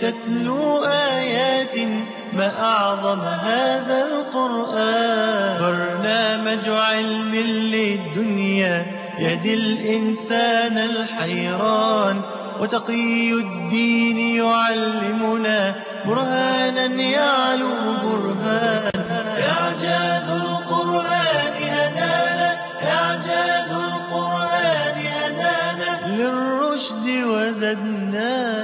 تتلو آيات ما أعظم هذا القرآن برنامج علم للدنيا يهدي الإنسان الحيران وتقي الدين يعلمنا برهانا يعلو برهان إعجاز القرآن هدانا إعجاز القرآن هدانا للرشد وزدنا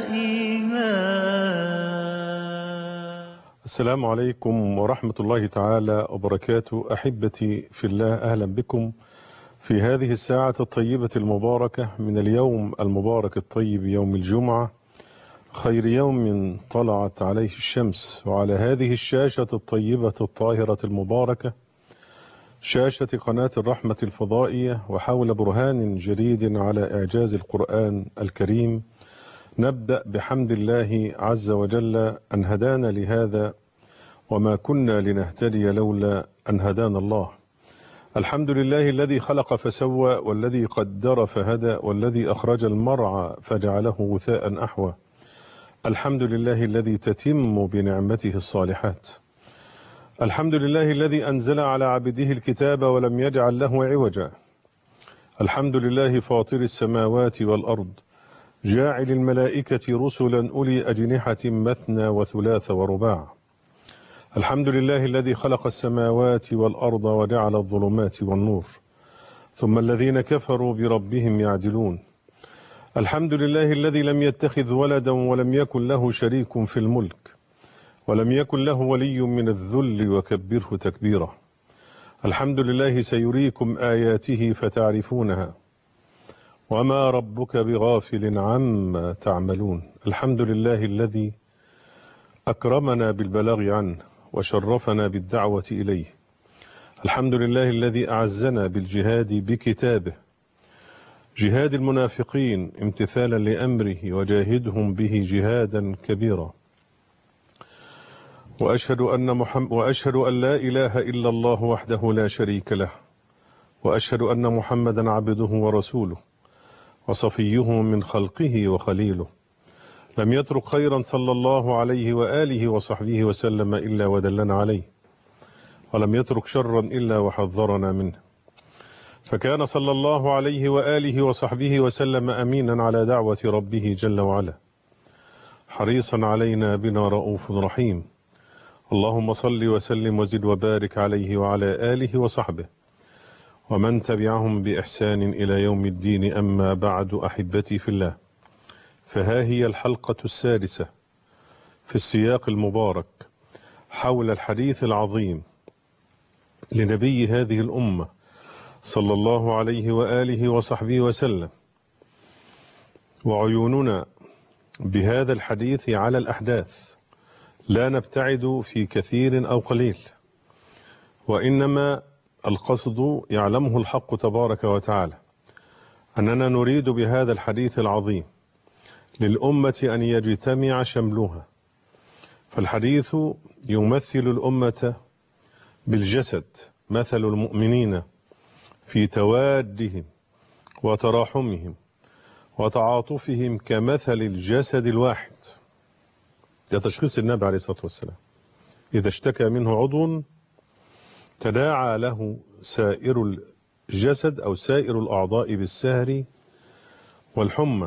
إيمان السلام عليكم ورحمة الله تعالى وبركاته أحبتي في الله أهلا بكم في هذه الساعة الطيبة المباركة من اليوم المبارك الطيب يوم الجمعة خير يوم طلعت عليه الشمس وعلى هذه الشاشة الطيبة الطاهرة المباركة شاشة قناة الرحمة الفضائية وحول برهان جديد على إعجاز القرآن الكريم نبدأ بحمد الله عز وجل أن هدانا لهذا وما كنا لنهتدي لولا أن هدانا الله الحمد لله الذي خلق فسوى والذي قدر فهدى والذي أخرج المرعى فجعله غثاء أحوى الحمد لله الذي تتم بنعمته الصالحات الحمد لله الذي أنزل على عبده الكتاب ولم يجعل له عوجا الحمد لله فاطر السماوات والأرض جاعل الملائكة رسلا أولي أجنحة مثنى وثلاث ورباع الحمد لله الذي خلق السماوات والأرض وجعل الظلمات والنور ثم الذين كفروا بربهم يعدلون الحمد لله الذي لم يتخذ ولدا ولم يكن له شريك في الملك ولم يكن له ولي من الذل وكبره تكبيرا الحمد لله سيريكم آياته فتعرفونها وما ربك بغافل عما تعملون الحمد لله الذي أكرمنا بالبلاغ عنه وشرفنا بالدعوة إليه الحمد لله الذي أعزنا بالجهاد بكتابه جهاد المنافقين امتثالا لأمره وجاهدهم به جهادا كبيرا وأشهد أن, محمد وأشهد أن لا إله إلا الله وحده لا شريك له وأشهد أن محمدا عبده ورسوله وصفيه من خلقه وخليله لم يترك خيرا صلى الله عليه وآله وصحبه وسلم إلا ودلنا عليه ولم يترك شرا إلا وحذرنا منه فكان صلى الله عليه وآله وصحبه وسلم أمينا على دعوة ربه جل وعلا حريصا علينا بنا رؤوف رحيم اللهم صل وسلم وزد وبارك عليه وعلى آله وصحبه ومن تبعهم بإحسان إلى يوم الدين أما بعد أحبتي في الله فها هي الحلقة السادسة في السياق المبارك حول الحديث العظيم لنبي هذه الأمة صلى الله عليه وآله وصحبه وسلم وعيوننا بهذا الحديث على الأحداث لا نبتعد في كثير أو قليل وإنما القصد يعلمه الحق تبارك وتعالى أننا نريد بهذا الحديث العظيم للأمة أن يجتمع شملها فالحديث يمثل الأمة بالجسد مثل المؤمنين في توادهم وتراحمهم وتعاطفهم كمثل الجسد الواحد ده تشخيص النبي عليه الصلاة والسلام إذا اشتكى منه عضو تداعى له سائر الجسد أو سائر الأعضاء بالسهر والحمى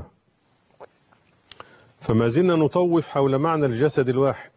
فما زلنا نطوف حول معنى الجسد الواحد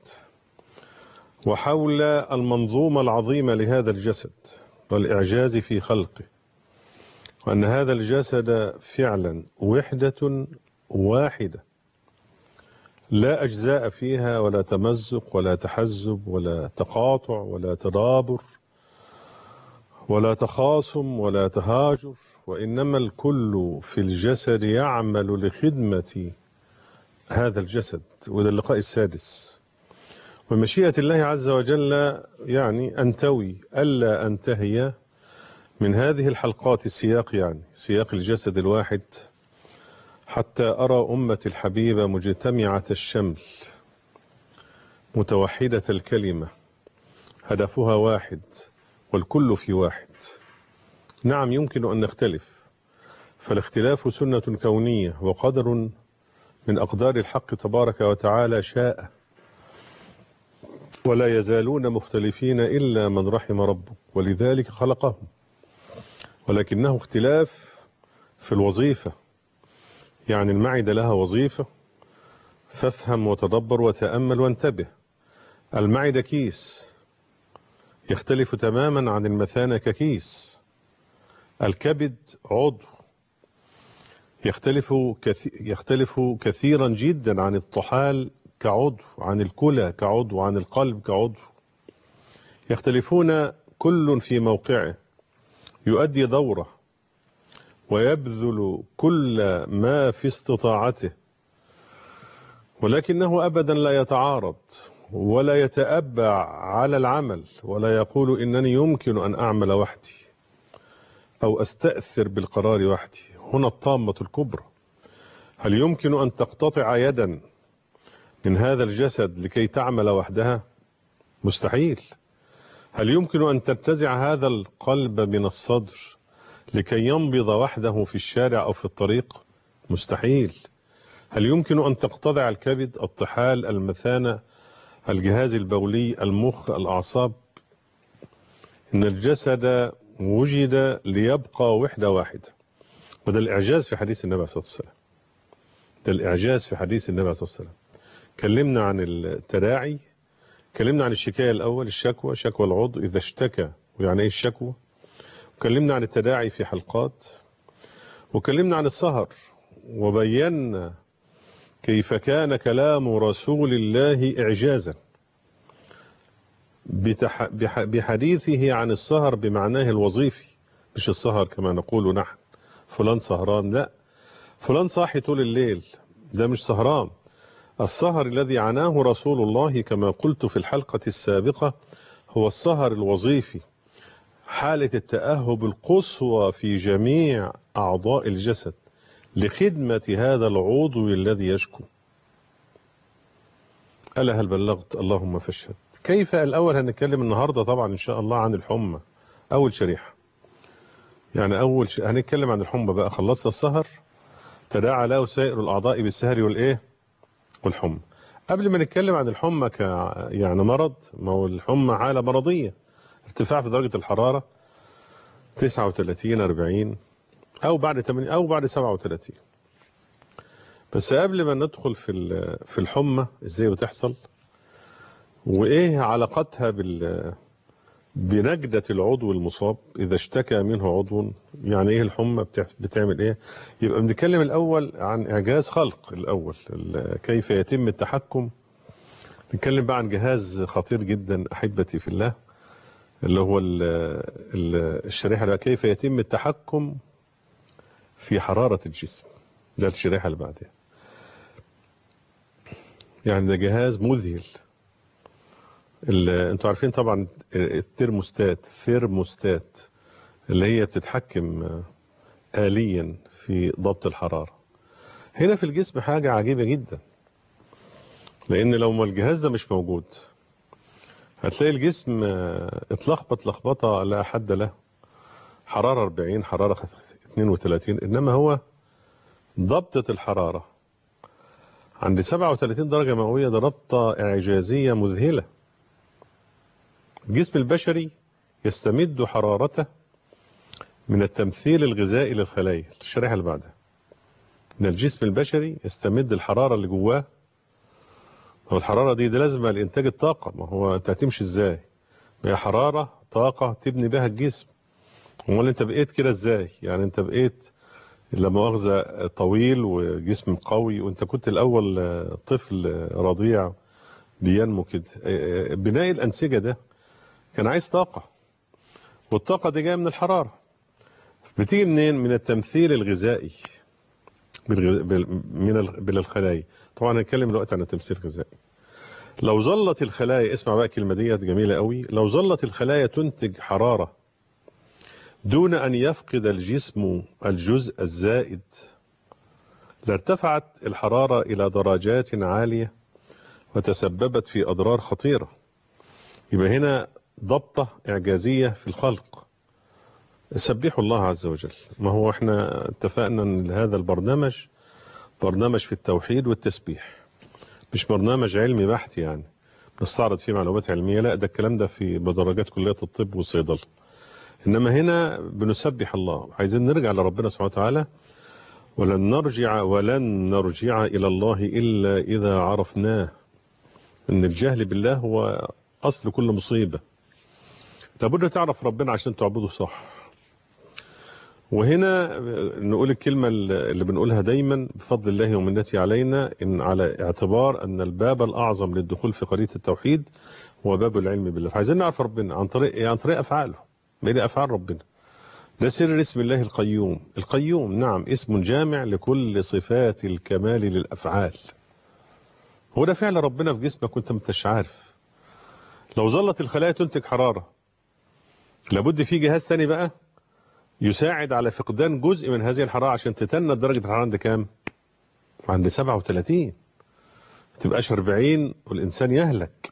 وحول المنظومة العظيمة لهذا الجسد والإعجاز في خلقه وأن هذا الجسد فعلا وحدة واحدة لا أجزاء فيها ولا تمزق ولا تحزب ولا تقاطع ولا تدابر ولا تخاصم ولا تهاجر وإنما الكل في الجسد يعمل لخدمة هذا الجسد وده اللقاء السادس ومشيئة الله عز وجل يعني أنتوي ألا أنتهي من هذه الحلقات السياق يعني سياق الجسد الواحد حتى أرى أمة الحبيبة مجتمعة الشمل متوحدة الكلمة هدفها واحد والكل في واحد نعم يمكن أن نختلف فالاختلاف سنة كونية وقدر من أقدار الحق تبارك وتعالى شاء ولا يزالون مختلفين إلا من رحم ربك ولذلك خلقهم ولكنه اختلاف في الوظيفة يعني المعدة لها وظيفة فافهم وتدبر وتأمل وانتبه المعدة كيس يختلف تماما عن المثانة ككيس الكبد عضو يختلف كثير يختلف كثيرا جدا عن الطحال كعضو عن الكلى كعضو عن القلب كعضو يختلفون كل في موقعه يؤدي دوره ويبذل كل ما في استطاعته ولكنه ابدا لا يتعارض ولا يتأبع على العمل ولا يقول إنني يمكن أن أعمل وحدي أو أستأثر بالقرار وحدي هنا الطامة الكبرى هل يمكن أن تقتطع يدا من هذا الجسد لكي تعمل وحدها مستحيل هل يمكن أن تنتزع هذا القلب من الصدر لكي ينبض وحده في الشارع أو في الطريق مستحيل هل يمكن أن تقتطع الكبد الطحال المثانة الجهاز البولي المخ الأعصاب إن الجسد وجد ليبقى وحدة واحدة وده الإعجاز في حديث النبي صلى الله عليه وسلم ده الإعجاز في حديث النبي صلى الله عليه وسلم كلمنا عن التداعي كلمنا عن الشكاية الأول الشكوى شكوى العضو إذا اشتكى ويعني إيه الشكوى وكلمنا عن التداعي في حلقات وكلمنا عن السهر وبينا كيف كان كلام رسول الله إعجازا بتح... بح... بحديثه عن السهر بمعناه الوظيفي مش السهر كما نقول نحن فلان سهران لا فلان صاحي طول الليل ده مش سهران السهر الذي عناه رسول الله كما قلت في الحلقة السابقة هو السهر الوظيفي حالة التأهب القصوى في جميع أعضاء الجسد لخدمة هذا العضو الذي يشكو ألا هل بلغت اللهم فاشهد كيف الأول هنتكلم النهاردة طبعا إن شاء الله عن الحمى أول شريحة يعني أول ش... هنتكلم عن الحمى بقى خلصت السهر تداعى له سائر الأعضاء بالسهر والإيه والحمى قبل ما نتكلم عن الحمى ك يعني مرض ما هو الحمى حالة مرضية ارتفاع في درجة الحرارة 39 40 او بعد 8 او بعد 37 بس قبل ما ندخل في في الحمى ازاي بتحصل وايه علاقتها بال بنجدة العضو المصاب إذا اشتكى منه عضو يعني إيه الحمى بتعمل إيه يبقى بنتكلم الأول عن إعجاز خلق الأول كيف يتم التحكم نتكلم بقى عن جهاز خطير جدا أحبتي في الله اللي هو ال ال الشريحة بقى كيف يتم التحكم في حرارة الجسم ده الشريحة اللي بعدها يعني ده جهاز مذهل انتوا عارفين طبعا الثيرموستات ثيرموستات اللي هي بتتحكم آليا في ضبط الحرارة هنا في الجسم حاجة عجيبة جدا لأن لو ما الجهاز ده مش موجود هتلاقي الجسم اتلخبط لخبطة لا حد له حرارة 40 حرارة 32 إنما هو ضبطة الحرارة عند 37 درجة مئوية ده ربطة إعجازية مذهلة الجسم البشري يستمد حرارته من التمثيل الغذائي للخلايا الشريحة اللي بعدها إن الجسم البشري يستمد الحرارة اللي جواه هو الحرارة دي, دي لازمة لإنتاج الطاقة ما هو أنت هتمشي إزاي ما هي حرارة طاقة تبني بها الجسم امال انت بقيت كده ازاي يعني انت بقيت لا مؤاخذه طويل وجسم قوي وانت كنت الاول طفل رضيع بينمو كده بناء الانسجه ده كان عايز طاقه والطاقه دي جايه من الحراره بتيجي منين من التمثيل الغذائي من الخلايا طبعا هنتكلم دلوقتي عن التمثيل الغذائي لو ظلت الخلايا اسمع بقى الكلمه ديت جميله قوي لو ظلت الخلايا تنتج حراره دون أن يفقد الجسم الجزء الزائد لارتفعت الحرارة إلى درجات عالية وتسببت في أضرار خطيرة يبقى هنا ضبطة إعجازية في الخلق سبحوا الله عز وجل ما هو احنا اتفقنا ان هذا البرنامج برنامج في التوحيد والتسبيح مش برنامج علمي بحت يعني نستعرض فيه معلومات علمية لا ده الكلام ده في مدرجات كلية الطب والصيدلة إنما هنا بنسبح الله عايزين نرجع لربنا سبحانه وتعالى ولن نرجع ولن نرجع إلى الله إلا إذا عرفناه إن الجهل بالله هو أصل كل مصيبة لابد تعرف ربنا عشان تعبده صح وهنا نقول الكلمة اللي بنقولها دايما بفضل الله ومنته علينا إن على اعتبار أن الباب الأعظم للدخول في قضية التوحيد هو باب العلم بالله فعايزين نعرف ربنا عن طريق عن طريق أفعاله ما هي أفعال ربنا ده سر اسم الله القيوم القيوم نعم اسم جامع لكل صفات الكمال للأفعال هو ده فعل ربنا في جسمك وانت مش عارف لو ظلت الخلايا تنتج حرارة لابد في جهاز ثاني بقى يساعد على فقدان جزء من هذه الحرارة عشان تتنى درجة الحرارة عند كام؟ عند 37 ما تبقاش 40 والإنسان يهلك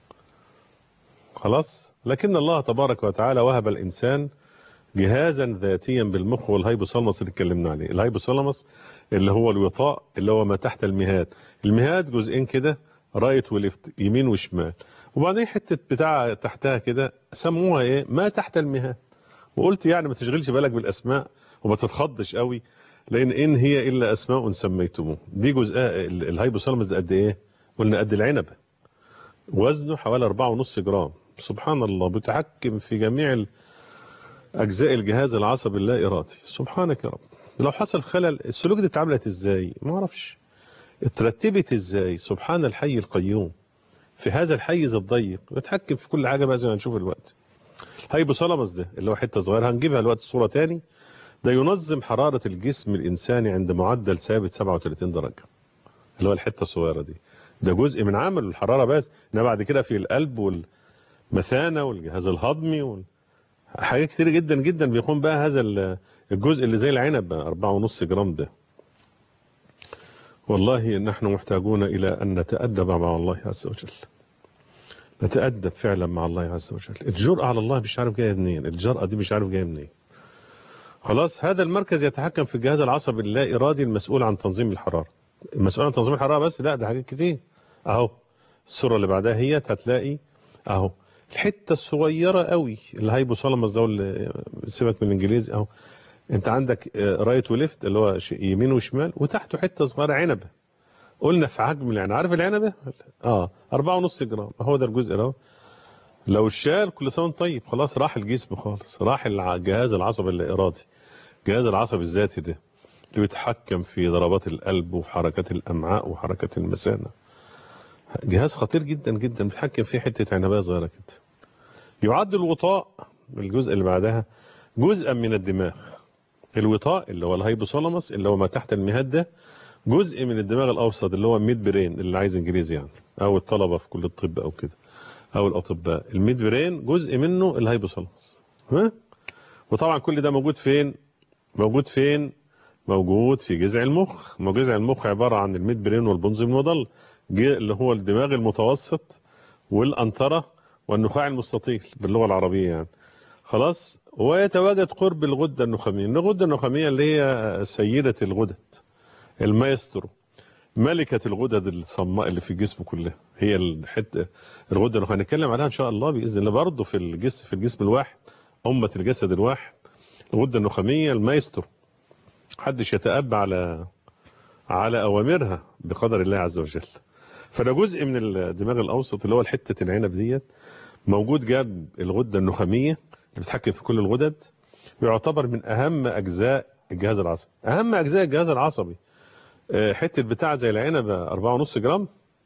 خلاص لكن الله تبارك وتعالى وهب الإنسان جهازا ذاتيا بالمخ والهيبوثالاموس اللي اتكلمنا عليه الهيبوثالاموس اللي هو الوطاء اللي هو ما تحت المهاد المهاد جزئين كده رايت وليفت يمين وشمال وبعدين حته بتاع تحتها كده سموها ايه ما تحت المهاد وقلت يعني ما تشغلش بالك بالاسماء وما تتخضش قوي لان ان هي الا اسماء سميتموه دي جزء الهيبوثالاموس ده قد ايه قلنا قد العنبه وزنه حوالي 4.5 جرام سبحان الله بيتحكم في جميع اجزاء الجهاز العصبي اللا ارادي سبحانك يا رب لو حصل خلل السلوك دي اتعملت ازاي ما اعرفش اترتبت ازاي سبحان الحي القيوم في هذا الحيز الضيق بيتحكم في كل حاجه بقى زي ما هنشوف الوقت هيبوثالاموس ده اللي هو حته صغيره هنجيبها الوقت الصوره تاني ده ينظم حراره الجسم الانساني عند معدل ثابت 37 درجه اللي هو الحته الصغيره دي ده جزء من عمل الحراره بس انما بعد كده في القلب والمثانه والجهاز الهضمي وال... حاجات كتير جدا جدا بيقوم بقى هذا الجزء اللي زي العنب 4.5 جرام ده والله نحن محتاجون إلى أن نتأدب مع الله عز وجل نتأدب فعلا مع الله عز وجل الجرأة على الله مش عارف جاية منين الجرأة دي مش عارف جاية منين خلاص هذا المركز يتحكم في الجهاز العصبي اللا إرادي المسؤول عن تنظيم الحرارة المسؤول عن تنظيم الحرارة بس لا ده حاجات كتير أهو الصورة اللي بعدها هي هتلاقي أهو الحته الصغيره قوي الهايبوثالاموس ده اللي سيبك من الانجليزي اهو انت عندك رايت وليفت اللي هو يمين وشمال وتحته حته صغيره عنبه قلنا في حجم العنب عارف العنبه اه 4.5 جرام هو ده الجزء ده لو الشال كل سنه طيب خلاص راح الجسم خالص راح الجهاز العصبي الارادي الجهاز العصبي الذاتي ده اللي بيتحكم في ضربات القلب وحركات الامعاء وحركات المثانه جهاز خطير جدا جدا بيتحكم فيه حته عنبيه صغيره كده يعد الوطاء الجزء اللي بعدها جزءا من الدماغ الوطاء اللي هو الهيبوثالاموس اللي هو ما تحت المهاد ده جزء من الدماغ الاوسط اللي هو الميد برين اللي عايز انجليزي يعني او الطلبه في كل الطب او كده او الاطباء الميد برين جزء منه الهيبوثالاموس ها وطبعا كل ده موجود فين موجود فين موجود في جذع المخ ما جذع المخ عباره عن الميد برين والبنز المضل اللي هو الدماغ المتوسط والانتره والنخاع المستطيل باللغه العربيه يعني خلاص ويتواجد قرب الغده النخاميه الغده النخاميه اللي هي سيده الغدد المايسترو ملكه الغدد الصماء اللي في الجسم كلها هي الحته الغده النخاميه هنتكلم عليها ان شاء الله باذن الله برضه في الجسم في الجسم الواحد امه الجسد الواحد الغده النخاميه المايسترو محدش يتأبى على على اوامرها بقدر الله عز وجل فده جزء من الدماغ الاوسط اللي هو حته العنب ديت موجود جنب الغده النخاميه اللي بتحكم في كل الغدد ويعتبر من اهم اجزاء الجهاز العصبي اهم اجزاء الجهاز العصبي حته بتاع زي العنبه 4.5 جرام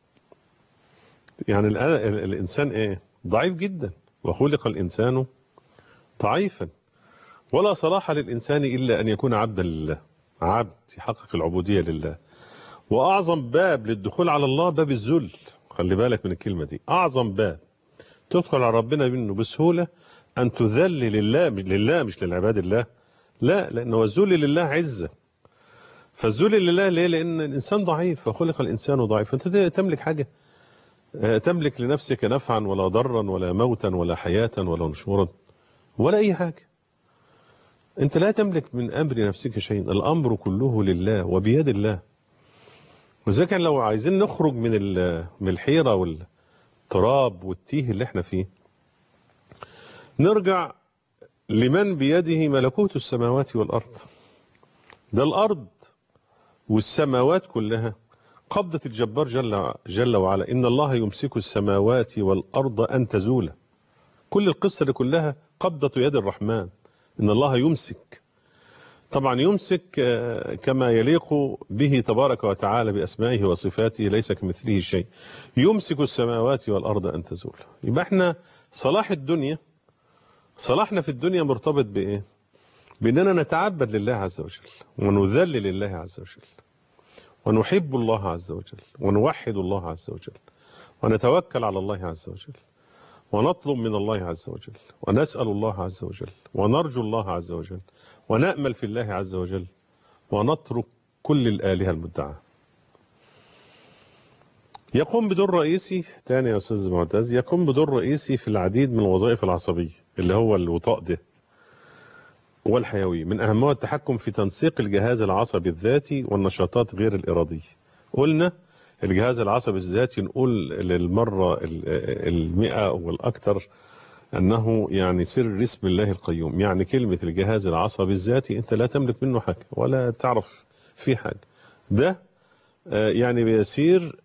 يعني الانسان ايه ضعيف جدا وخلق الانسان ضعيفا ولا صلاح للانسان الا ان يكون عبدا لله عبد يحقق العبوديه لله واعظم باب للدخول على الله باب الذل خلي بالك من الكلمه دي اعظم باب تدخل على ربنا منه بسهوله ان تذل لله لله مش للعباد الله لا لانه الذل لله عزه فالذل لله ليه لان الانسان ضعيف وخلق الانسان ضعيف انت تملك حاجه تملك لنفسك نفعا ولا ضرا ولا موتا ولا حياه ولا نشورا ولا اي حاجه انت لا تملك من امر نفسك شيئا الامر كله لله وبيد الله وذلك لو عايزين نخرج من من الحيرة والتراب والتيه اللي احنا فيه نرجع لمن بيده ملكوت السماوات والأرض ده الأرض والسماوات كلها قبضة الجبار جل, جل وعلا إن الله يمسك السماوات والأرض أن تزولا كل القصة دي كلها قبضة يد الرحمن إن الله يمسك طبعا يمسك كما يليق به تبارك وتعالى بأسمائه وصفاته ليس كمثله شيء يمسك السماوات والأرض أن تزول يبقى احنا صلاح الدنيا صلاحنا في الدنيا مرتبط بإيه بأننا نتعبد لله عز وجل ونذلل لله عز وجل ونحب الله عز وجل ونوحد الله عز وجل ونتوكل على الله عز وجل ونطلب من الله عز وجل ونسأل الله عز وجل ونرجو الله عز وجل ونأمل في الله عز وجل ونترك كل الآلهة المدعاة يقوم بدور رئيسي تاني يا أستاذ معتز يقوم بدور رئيسي في العديد من الوظائف العصبية اللي هو الوطاء ده والحيوي من أهمها التحكم في تنسيق الجهاز العصبي الذاتي والنشاطات غير الإرادية قلنا الجهاز العصبي الذاتي نقول للمرة المئة والأكثر أنه يعني سر اسم الله القيوم يعني كلمة الجهاز العصبي الذاتي أنت لا تملك منه حاجة ولا تعرف فيه حاجة ده يعني بيسير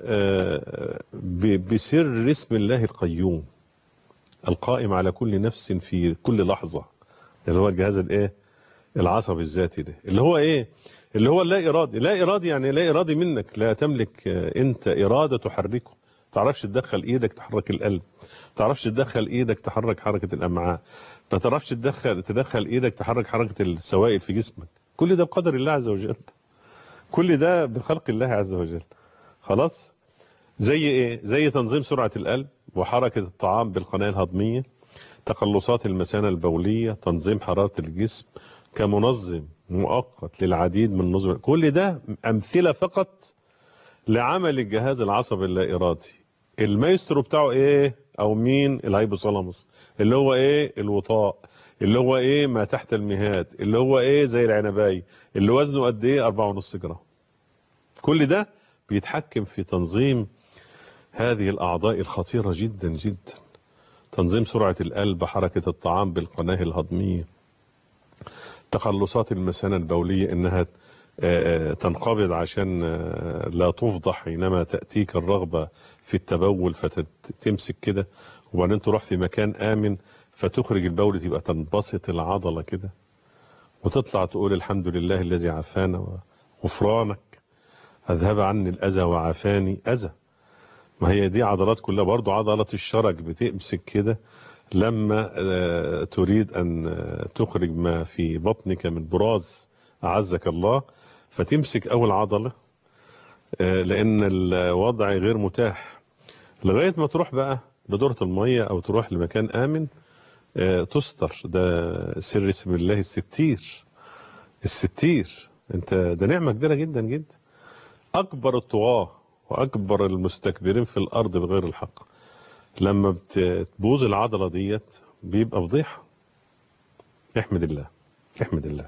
بسر اسم الله القيوم القائم على كل نفس في كل لحظة اللي هو الجهاز الايه العصبي الذاتي ده اللي هو ايه اللي هو اللا ارادي لا ارادي يعني لا ارادي منك لا تملك انت اراده تحركه تعرفش تدخل ايدك تحرك القلب تعرفش تدخل ايدك تحرك حركه الامعاء ما تعرفش تدخل تدخل ايدك تحرك حركه السوائل في جسمك كل ده بقدر الله عز وجل كل ده بخلق الله عز وجل خلاص زي ايه زي تنظيم سرعه القلب وحركه الطعام بالقناه الهضميه تقلصات المثانة البولية تنظيم حرارة الجسم كمنظم مؤقت للعديد من النظم كل ده أمثلة فقط لعمل الجهاز العصبي اللا إرادي المايسترو بتاعه إيه أو مين الهيبوثالاموس اللي هو إيه الوطاء اللي هو إيه ما تحت المهاد اللي هو إيه زي العنباي اللي وزنه قد إيه 4.5 جرام كل ده بيتحكم في تنظيم هذه الأعضاء الخطيرة جدا جدا تنظيم سرعة القلب حركة الطعام بالقناة الهضمية تخلصات المثانة البولية إنها تنقبض عشان لا تفضح حينما تأتيك الرغبة في التبول فتمسك كده وبعدين تروح في مكان آمن فتخرج البول تبقى تنبسط العضلة كده وتطلع تقول الحمد لله الذي عافانا وغفرانك أذهب عني الأذى وعافاني أذى ما هي دي عضلات كلها برضو عضلة الشرج بتمسك كده لما تريد أن تخرج ما في بطنك من براز أعزك الله فتمسك أول عضلة لأن الوضع غير متاح لغاية ما تروح بقى لدورة المية أو تروح لمكان آمن تستر ده سر اسم الله الستير الستير انت ده نعمة كبيرة جدا جدا أكبر الطغاة وأكبر المستكبرين في الأرض بغير الحق لما بتبوظ العضلة ديت بيبقى فضيحة احمد الله احمد الله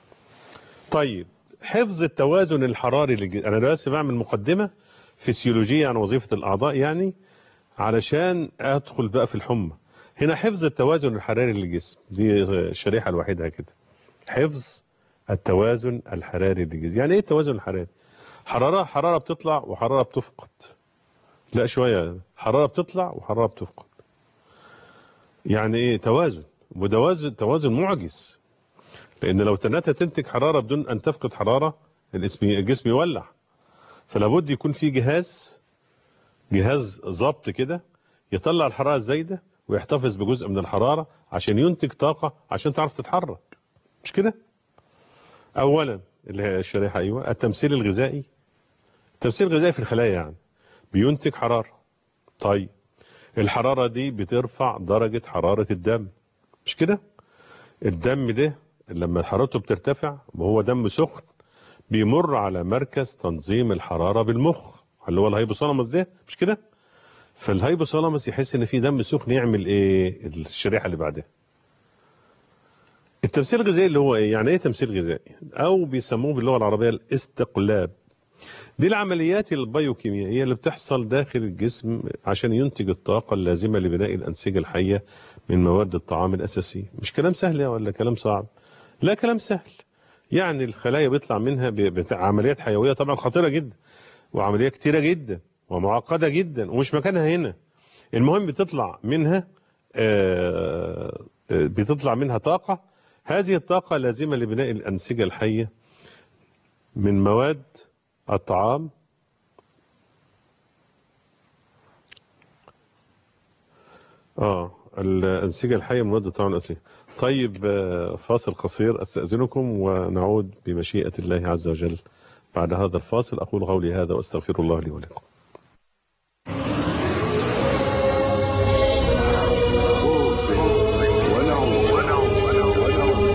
طيب حفظ التوازن الحراري للجسم أنا بس بعمل مقدمة فسيولوجية عن وظيفة الأعضاء يعني علشان أدخل بقى في الحمى هنا حفظ التوازن الحراري للجسم دي الشريحة الوحيدة كده حفظ التوازن الحراري للجسم يعني ايه التوازن الحراري حرارة حرارة بتطلع وحرارة بتفقد لا شوية حرارة بتطلع وحرارة بتفقد يعني ايه توازن وتوازن توازن معجز لان لو تنتها تنتج حرارة بدون ان تفقد حرارة الجسم يولع فلا بد يكون في جهاز جهاز ضبط كده يطلع الحرارة الزايدة ويحتفظ بجزء من الحرارة عشان ينتج طاقة عشان تعرف تتحرك مش كده اولا اللي هي الشريحة ايوه التمثيل الغذائي التمثيل الغذائي في الخلايا يعني بينتج حرارة طيب الحرارة دي بترفع درجة حرارة الدم مش كده الدم ده لما حرارته بترتفع وهو دم سخن بيمر على مركز تنظيم الحرارة بالمخ اللي هو الهيبوثالاموس ده مش كده فالهيبوثالاموس يحس ان في دم سخن يعمل ايه الشريحة اللي بعدها التمثيل الغذائي اللي هو ايه يعني ايه تمثيل غذائي او بيسموه باللغة العربية الاستقلاب دي العمليات البيوكيميائية اللي بتحصل داخل الجسم عشان ينتج الطاقة اللازمة لبناء الأنسجة الحية من مواد الطعام الأساسية مش كلام سهل ولا كلام صعب لا كلام سهل يعني الخلايا بيطلع منها ب- بت- عمليات حيوية طبعا خطيرة جدا وعمليات كتيرة جدا ومعقدة جدا ومش مكانها هنا المهم بتطلع منها آه، آه، بتطلع منها طاقة هذه الطاقة لازمة لبناء الأنسجة الحية من مواد الطعام اه الأنسجة الحية من مواد الطعام الأساسية طيب آه، فاصل قصير أستأذنكم ونعود بمشيئة الله عز وجل بعد هذا الفاصل أقول قولي هذا وأستغفر الله لي ولكم خوف ونوم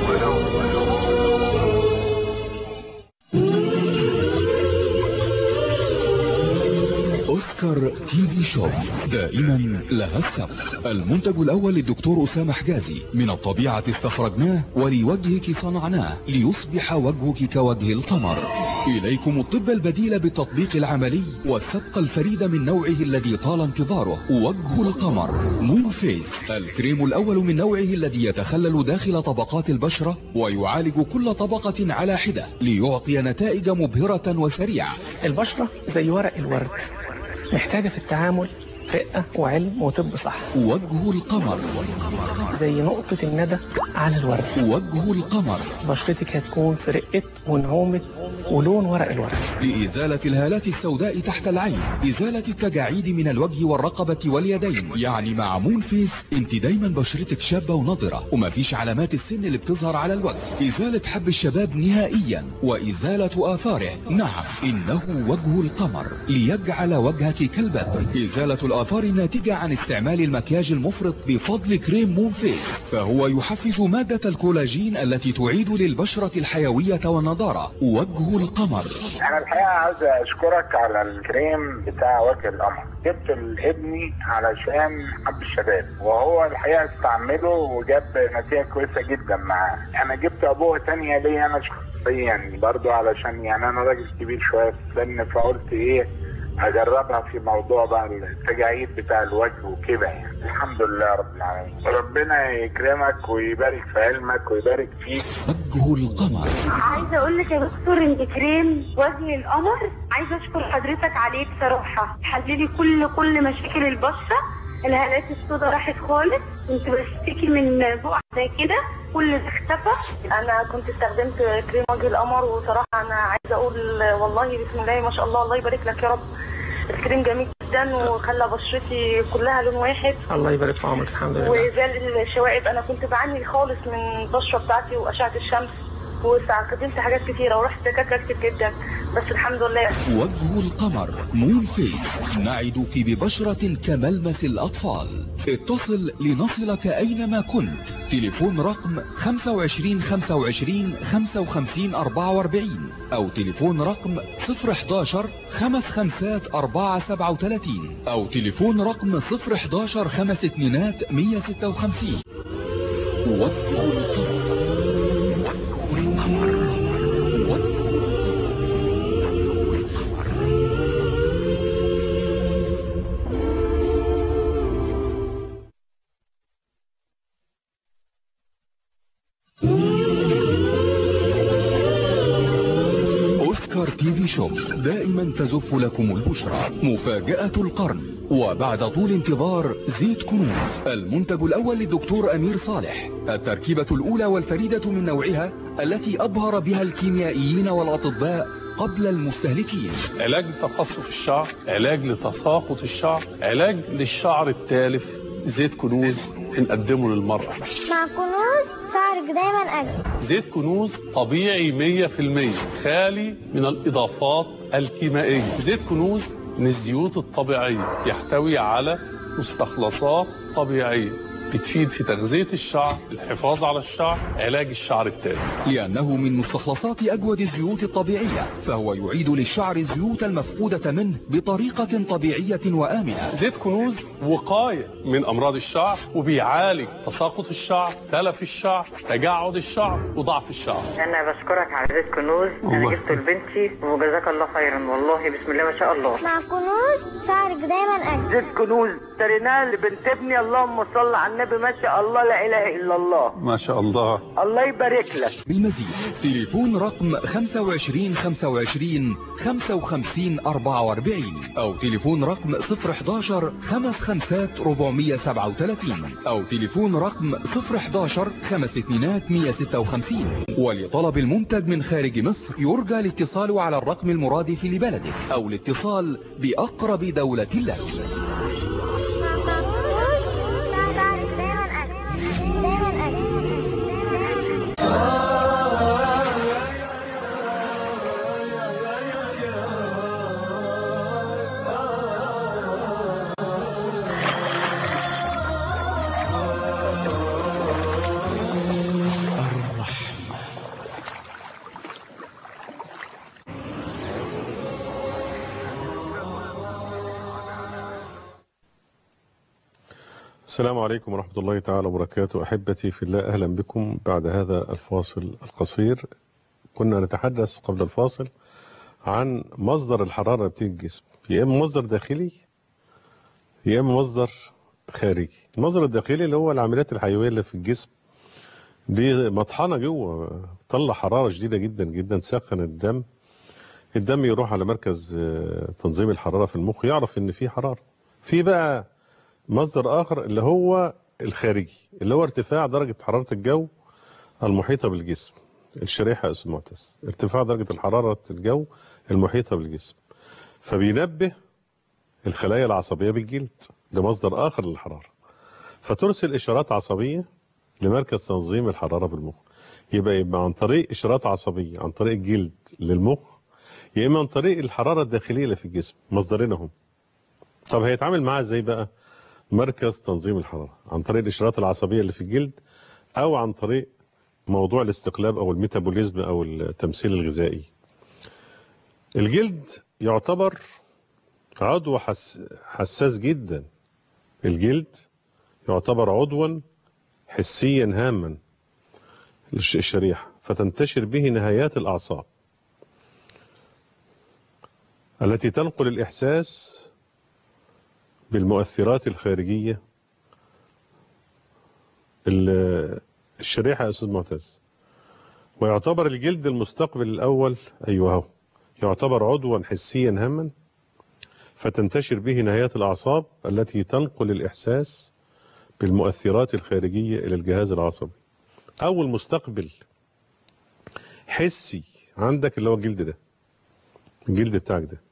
أوسكار تي في شوب دائما لها السبق المنتج الأول للدكتور أسامة حجازي من الطبيعة استخرجناه ولوجهك صنعناه ليصبح وجهك كوجه القمر إليكم الطب البديل بالتطبيق العملي والسبق الفريد من نوعه الذي طال انتظاره وجه القمر مون فيس الكريم الأول من نوعه الذي يتخلل داخل طبقات البشرة ويعالج كل طبقة على حدة ليعطي نتائج مبهرة وسريعة البشرة زي ورق الورد محتاجة في التعامل رقة وعلم وطب صح وجه القمر زي نقطة الندى على الورد وجه القمر بشرتك هتكون في رقة ونعومة ولون ورق الورد لإزالة الهالات السوداء تحت العين إزالة التجاعيد من الوجه والرقبة واليدين يعني مع مون فيس انت دايما بشرتك شابة ونضرة ومفيش علامات السن اللي بتظهر على الوجه إزالة حب الشباب نهائيا وإزالة آثاره نعم إنه وجه القمر ليجعل وجهك كالبدر إزالة الآثار الناتجة عن استعمال المكياج المفرط بفضل كريم مون فيس فهو يحفز مادة الكولاجين التي تعيد للبشرة الحيوية والنضارة وجه القمر انا الحقيقه عاوز اشكرك على الكريم بتاع وجه القمر جبت لابني علشان حب الشباب وهو الحقيقه استعمله وجاب نتيجه كويسه جدا معاه انا جبت ابوه تانية ليا انا شخصيا برضو علشان يعني انا راجل كبير شويه في السن فقلت ايه اجربها في موضوع بقى التجاعيد بتاع الوجه وكده يعني الحمد لله رب العالمين ربنا يكرمك ويبارك في علمك ويبارك فيك وجه القمر عايزه اقول لك يا دكتور انت كريم وجه القمر عايزه اشكر حضرتك عليه بصراحه حللي كل كل مشاكل البشره الهالات السوداء راحت خالص كنت بشتكي من بقع زي كده كل ده اختفى انا كنت استخدمت كريم وجه القمر وصراحه انا عايزه اقول والله بسم الله ما شاء الله الله يبارك لك يا رب الكريم جميل جدا وخلى بشرتي كلها لون واحد الله يبارك في عمرك الحمد لله وزال الشوائب انا كنت بعاني خالص من البشره بتاعتي واشعه الشمس واستخدمت حاجات كتيره ورحت دكاتره كتير جدا بس الحمد لله وجه القمر مون فيس نعدك ببشرة كملمس الأطفال اتصل لنصلك أينما كنت تليفون رقم 25 25 55 44 أو تليفون رقم 011 خمس خمسات 4 37 أو تليفون رقم 011 خمس اتنينات 156 وجه القمر أوسكار تي في شوب دائما تزف لكم البشرى مفاجأة القرن وبعد طول انتظار زيت كنوز المنتج الأول للدكتور أمير صالح التركيبة الأولى والفريدة من نوعها التي أبهر بها الكيميائيين والأطباء قبل المستهلكين علاج لتقصف الشعر علاج لتساقط الشعر علاج للشعر التالف زيت كنوز بنقدمه للمرأة مع كنوز شعرك دايما أجمل زيت كنوز طبيعي 100% خالي من الإضافات الكيميائية زيت كنوز من الزيوت الطبيعية يحتوي على مستخلصات طبيعية بتفيد في تغذية الشعر الحفاظ على الشعر علاج الشعر التالف لأنه من مستخلصات أجود الزيوت الطبيعية فهو يعيد للشعر الزيوت المفقودة منه بطريقة طبيعية وآمنة زيت كنوز وقاية من أمراض الشعر وبيعالج تساقط الشعر تلف الشعر تجعد الشعر وضعف الشعر انا بشكرك على زيت كنوز انا الله. جبته لبنتي وجزاك الله خيرا والله بسم الله ما شاء الله مع كنوز شعرك دايما أجمل زيت كنوز اشتريناه لبنت ابني اللهم صل على النبي ما شاء الله لا اله الا الله ما شاء الله الله يبارك لك بالمزيد تليفون رقم 25 25 55 44 أو تليفون رقم 011 55 437 أو تليفون رقم 011 خمس اتنينات 156 ولطلب المنتج من خارج مصر يرجى الاتصال على الرقم المرادف لبلدك أو الاتصال بأقرب دولة لك مع كنوز شعرك دايما أجمل دايما أجمل السلام عليكم ورحمة الله تعالى وبركاته أحبتي في الله أهلا بكم بعد هذا الفاصل القصير كنا نتحدث قبل الفاصل عن مصدر الحرارة اللي بتيجي الجسم يا إما مصدر داخلي يا إما مصدر خارجي المصدر الداخلي اللي هو العمليات الحيوية اللي في الجسم دي مطحنة جوه تطلع حرارة شديدة جدا جدا تسخن الدم الدم يروح على مركز آه، تنظيم الحرارة في المخ يعرف إن في حرارة في بقى مصدر آخر اللي هو الخارجي اللي هو ارتفاع درجة حرارة الجو المحيطة بالجسم الشريحة اسم معتز ارتفاع درجة الحرارة الجو المحيطة بالجسم فبينبه الخلايا العصبية بالجلد لمصدر آخر للحرارة فترسل إشارات عصبية لمركز تنظيم الحرارة بالمخ يبقى يبقى عن طريق إشارات عصبية عن طريق الجلد للمخ يا إما عن طريق الحرارة الداخلية اللي في الجسم مصدرين هم طب هيتعامل معاها ازاي بقى مركز تنظيم الحرارة عن طريق الإشارات العصبية اللي في الجلد أو عن طريق موضوع الاستقلاب أو الميتابوليزم أو التمثيل الغذائي الجلد يعتبر عضو حس... حساس جدا الجلد يعتبر عضوا حسيا هاما للش- الشريحة فتنتشر به نهايات الأعصاب التي تنقل الإحساس بالمؤثرات الخارجية ال- الشريحة يا أستاذ معتز ويعتبر الجلد المستقبل الأول أيوه هو يعتبر عضوا حسيا هاما فتنتشر به نهايات الأعصاب التي تنقل الإحساس بالمؤثرات الخارجية إلى الجهاز العصبي أول مستقبل حسي عندك اللي هو الجلد ده الجلد بتاعك ده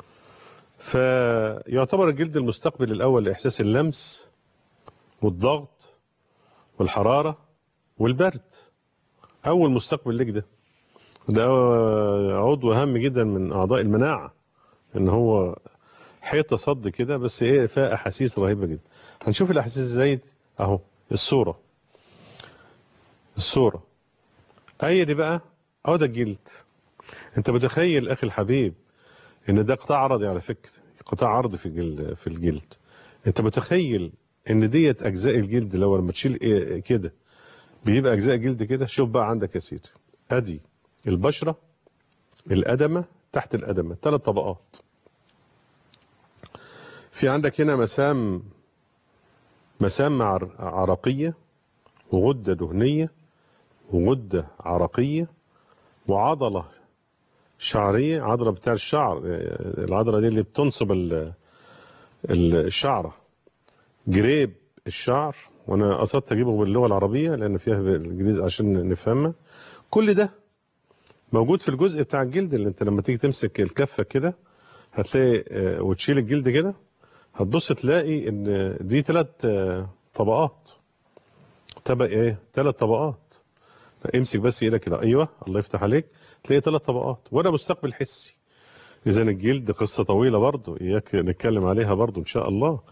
فيعتبر الجلد المستقبل الأول لإحساس اللمس والضغط والحرارة والبرد أول مستقبل لك ده ده عضو هام جدا من أعضاء المناعة إن هو حيطة صد كده بس إيه فيها أحاسيس رهيبة جدا هنشوف الأحاسيس إزاي أهو الصورة الصورة أي دي بقى أهو ده الجلد أنت متخيل أخي الحبيب ان ده قطاع عرضي على فكره قطاع عرضي في الجلد في الجلد انت متخيل ان ديت اجزاء الجلد لو لما تشيل إيه كده بيبقى اجزاء جلد كده شوف بقى عندك يا سيدي ادي البشره الادمه تحت الادمه ثلاث طبقات في عندك هنا مسام مسام عر- عرقيه وغده دهنيه وغده عرقيه وعضله شعرية عضلة بتاع الشعر العضلة دي اللي بتنصب ال- ال- الشعرة جريب الشعر وانا قصدت اجيبه باللغة العربية لان فيها بالانجليزي عشان نفهمها كل ده موجود في الجزء بتاع الجلد اللي انت لما تيجي تمسك الكفة كده هتلاقي آه، وتشيل الجلد كده هتبص تلاقي ان دي ثلاث طبقات طبق ايه ثلاث طبقات امسك بس ايدك كده ايوه الله يفتح عليك تلاقي ثلاث طبقات وده مستقبل حسي اذا الجلد قصه طويله برضو اياك نتكلم عليها برضو ان شاء الله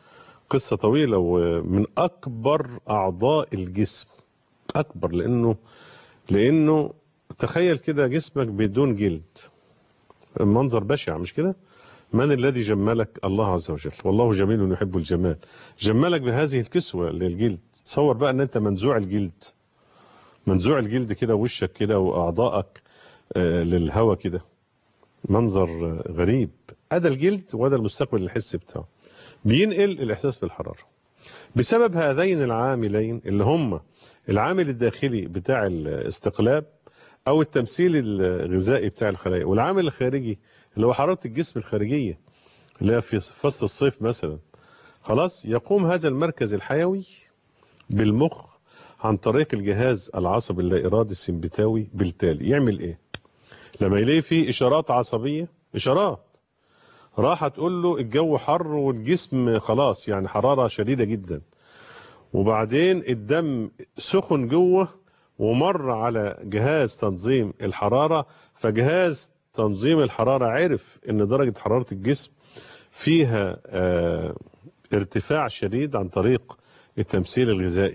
قصة طويلة ومن أكبر أعضاء الجسم أكبر لأنه لأنه تخيل كده جسمك بدون جلد منظر بشع مش كده من الذي جملك الله عز وجل والله جميل يحب الجمال جملك بهذه الكسوة للجلد تصور بقى ان انت منزوع الجلد منزوع الجلد كده وشك كده واعضائك آه، للهوا كده منظر آه، غريب هذا الجلد وهذا المستقبل الحسي بتاعه بينقل الاحساس بالحراره بسبب هذين العاملين اللي هم العامل الداخلي بتاع الاستقلاب او التمثيل الغذائي بتاع الخلايا والعامل الخارجي اللي هو حراره الجسم الخارجيه اللي هي في فصل الصيف مثلا خلاص يقوم هذا المركز الحيوي بالمخ عن طريق الجهاز العصبي اللا ارادي السمبتاوي بالتالي يعمل ايه لما يلاقي فيه اشارات عصبيه اشارات راح تقول له الجو حر والجسم خلاص يعني حراره شديده جدا وبعدين الدم سخن جوه ومر على جهاز تنظيم الحرارة فجهاز تنظيم الحرارة عرف ان درجة حرارة الجسم فيها آه، ارتفاع شديد عن طريق التمثيل الغذائي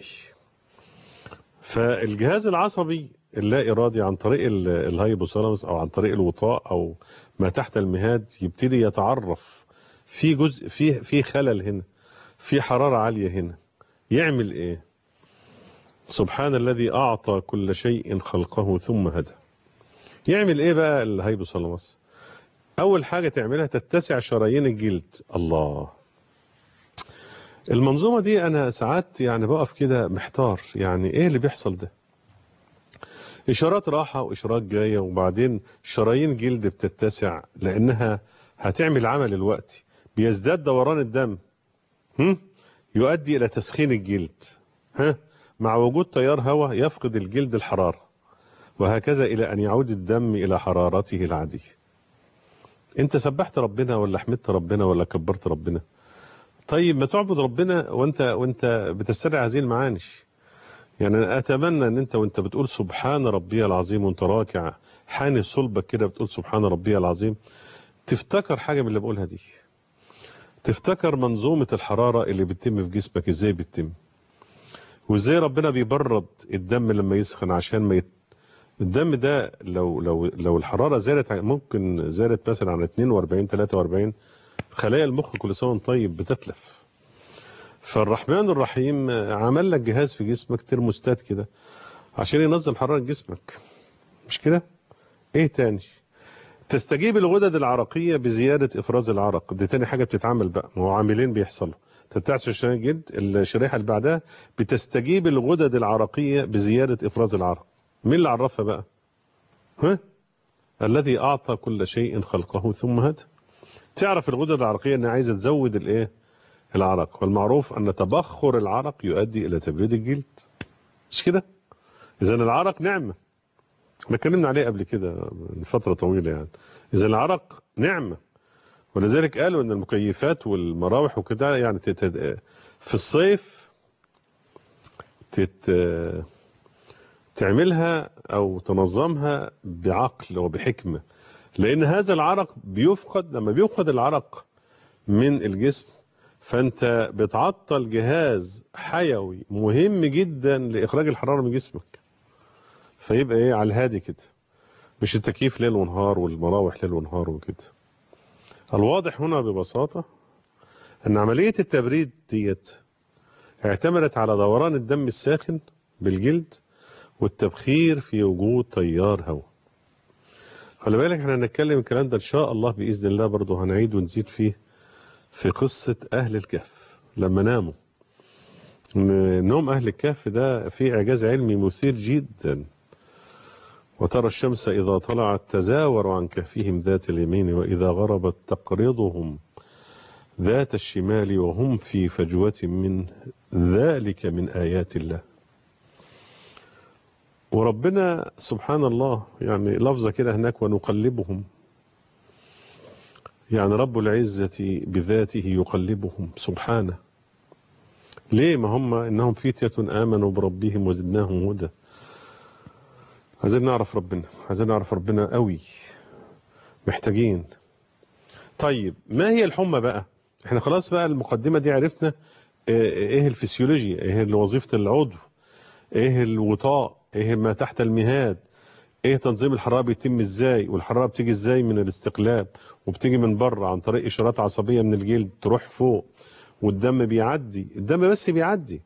فالجهاز العصبي اللا ارادي عن طريق ال- الهايبوثالاموس او عن طريق الوطاء او ما تحت المهاد يبتدي يتعرف في جزء في في خلل هنا في حرارة عالية هنا يعمل ايه سبحان الذي أعطى كل شيء خلقه ثم هدى يعمل إيه بقى الهيبوثالاموس أول حاجة تعملها تتسع شرايين الجلد الله المنظومة دي أنا ساعات يعني بقف كده محتار يعني إيه اللي بيحصل ده إشارات راحة وإشارات جاية وبعدين شرايين جلد بتتسع لأنها هتعمل عمل الوقت بيزداد دوران الدم هم؟ يؤدي إلى تسخين الجلد ها مع وجود تيار هواء يفقد الجلد الحرارة وهكذا إلى أن يعود الدم إلى حرارته العادية أنت سبحت ربنا ولا حمدت ربنا ولا كبرت ربنا طيب ما تعبد ربنا وانت وانت بتستدعي هذه المعاني يعني أنا اتمنى ان انت وانت بتقول سبحان ربي العظيم وانت راكع حاني صلبك كده بتقول سبحان ربي العظيم تفتكر حاجه من اللي بقولها دي تفتكر منظومه الحراره اللي بتتم في جسمك ازاي بتتم وازاي ربنا بيبرد الدم لما يسخن عشان ما يت... الدم ده لو لو لو الحراره زادت عن- ممكن زادت مثلا عن 42 43 خلايا المخ كل سنه وانت طيب بتتلف فالرحمن الرحيم عمل لك جهاز في جسمك ترموستات كده عشان ينظم حراره جسمك مش كده ايه تاني تستجيب الغدد العرقيه بزياده افراز العرق دي تاني حاجه بتتعمل بقى ما هو عاملين بيحصلوا تتعس شريحه الجلد الشريحه اللي بعدها بتستجيب الغدد العرقيه بزياده افراز العرق مين اللي عرفها بقى ها الذي اعطى كل شيء خلقه ثم هدى تعرف الغدد العرقيه انها عايزه تزود الايه العرق والمعروف ان تبخر العرق يؤدي الى تبريد الجلد مش كده اذا العرق نعمه احنا اتكلمنا عليه قبل كده من فتره طويله يعني اذا العرق نعمه ولذلك قالوا ان المكيفات والمراوح وكده يعني تت... في الصيف تت... تعملها او تنظمها بعقل وبحكمه لان هذا العرق بيفقد لما بيفقد العرق من الجسم فانت بتعطل جهاز حيوي مهم جدا لاخراج الحراره من جسمك فيبقى ايه على الهادي كده مش التكييف ليل ونهار والمراوح ليل ونهار وكده الواضح هنا ببساطة أن عملية التبريد ديت اعتمدت على دوران الدم الساخن بالجلد والتبخير في وجود تيار هواء خلي بالك احنا هنتكلم الكلام ده ان شاء الله باذن الله برضه هنعيد ونزيد فيه في قصه اهل الكهف لما ناموا إن نوم اهل الكهف ده فيه اعجاز علمي مثير جدا وترى الشمس إذا طلعت تزاور عن كهفهم ذات اليمين وإذا غربت تقرضهم ذات الشمال وهم في فجوة من ذلك من آيات الله وربنا سبحان الله يعني لفظة كده هناك ونقلبهم يعني رب العزة بذاته يقلبهم سبحانه ليه ما هم إنهم فتية آمنوا بربهم وزدناهم هدى عايزين نعرف ربنا عايزين نعرف ربنا قوي محتاجين طيب ما هي الحمى بقى احنا خلاص بقى المقدمة دي عرفنا ايه الفسيولوجيا ايه وظيفة العضو ايه الوطاء ايه ما تحت المهاد ايه تنظيم الحرارة بيتم ازاي والحرارة بتيجي ازاي من الاستقلاب وبتيجي من بره عن طريق اشارات عصبية من الجلد تروح فوق والدم بيعدي الدم بس بيعدي